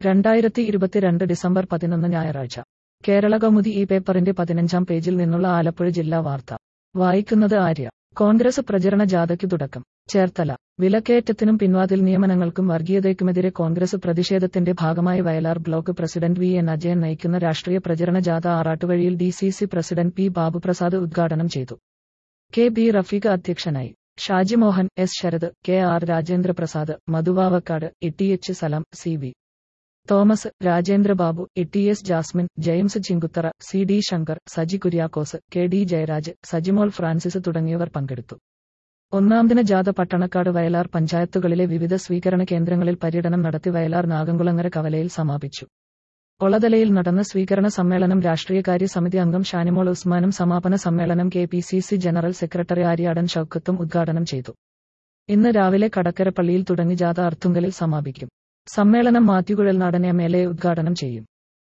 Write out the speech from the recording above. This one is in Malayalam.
രണ്ടായിരത്തി ഇരുപത്തിരണ്ട് ഡിസംബർ പതിനൊന്ന് ഞായറാഴ്ച കേരള കൗമുദി ഈ പേപ്പറിന്റെ പതിനഞ്ചാം പേജിൽ നിന്നുള്ള ആലപ്പുഴ ജില്ലാ വാർത്ത വായിക്കുന്നത് ആര്യ കോൺഗ്രസ് പ്രചരണ ജാഥയ്ക്ക് തുടക്കം ചേർത്തല വിലക്കയറ്റത്തിനും പിൻവാതിൽ നിയമനങ്ങൾക്കും വർഗീയതയ്ക്കുമെതിരെ കോൺഗ്രസ് പ്രതിഷേധത്തിന്റെ ഭാഗമായി Vayalar block president V N Ajayan നയിക്കുന്ന രാഷ്ട്രീയ പ്രചരണ ജാഥ ആറാട്ടുവഴിയിൽ D C C president P Babuprasad ഉദ്ഘാടനം ചെയ്തു കെ ബി റഫീഖ് അധ്യക്ഷനായി Shaji Mohan S Sarath K R Rajendraprasad Madhuvavakkad E H Salam C V Thomas Rajendrababu E S Jasmine James Chinkuthara C D Shankar Saji Kuriakose K D Jayaraj Sajimol Francis തുടങ്ങിയവർ പങ്കെടുത്തു ഒന്നാം ദിന ജാഥ പട്ടണക്കാട് വയലാർ പഞ്ചായത്തുകളിലെ വിവിധ സ്വീകരണ കേന്ദ്രങ്ങളിൽ പര്യടനം നടത്തി വയലാർ നാഗംകുളങ്ങര കവലയിൽ സമാപിച്ചു ഒളതലയിൽ നടന്ന സ്വീകരണ സമ്മേളനം രാഷ്ട്രീയകാര്യ സമിതി അംഗം ഷാനിമോൾ ഉസ്മാനും സമാപന സമ്മേളനം K P C C general secretary Aryadan ഷൌക്കത്തും ഉദ്ഘാടനം ചെയ്തു ഇന്ന് രാവിലെ കടക്കരപ്പള്ളിയിൽ തുടങ്ങി ജാഥ അർത്തുങ്കലിൽ സമാപിക്കും സമ്മേളനം മാത്യുകുഴൽനാടൻ എം എൽ എ ഉദ്ഘാടനം ചെയ്യും